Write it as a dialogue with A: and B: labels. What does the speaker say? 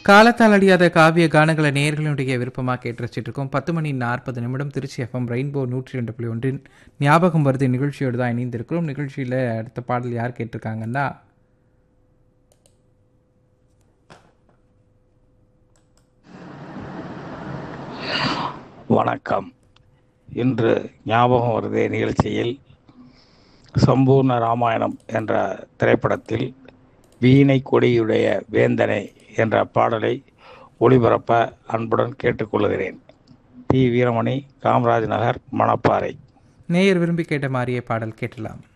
A: காலத்தால் அழியாத காவிய கானங்களை நேயர்களுடைய விருப்பமாக கேட்டு ரசிச்சிட்டு இருக்கோம் பத்து மணி நாற்பது நிமிடம் திருச்சி எஃப்எம் ரெயின்போ நூற்றி ரெண்டு புள்ளி ஒன்றின் ஞாபகம் வருது நிகழ்ச்சியோடு தான் இணைந்திருக்கிறோம் நிகழ்ச்சியில் அடுத்த பாடல் யார் கேட்டிருக்காங்கன்னா
B: வணக்கம் இன்று ஞாபகம் வருதே நிகழ்ச்சியில் சம்பூர்ண ராமாயணம் என்ற திரைப்படத்தில் வீணை கொடியுடைய வேந்தனை என்ற பாடலை ஒளிபரப்ப அன்புடன் கேட்டுக்கொள்கிறேன் டி வீரமணி காமராஜ் நகர் மணப்பாறை
A: நேயர் விரும்பி கேட்ட மாதிரியே பாடல் கேட்டலாம்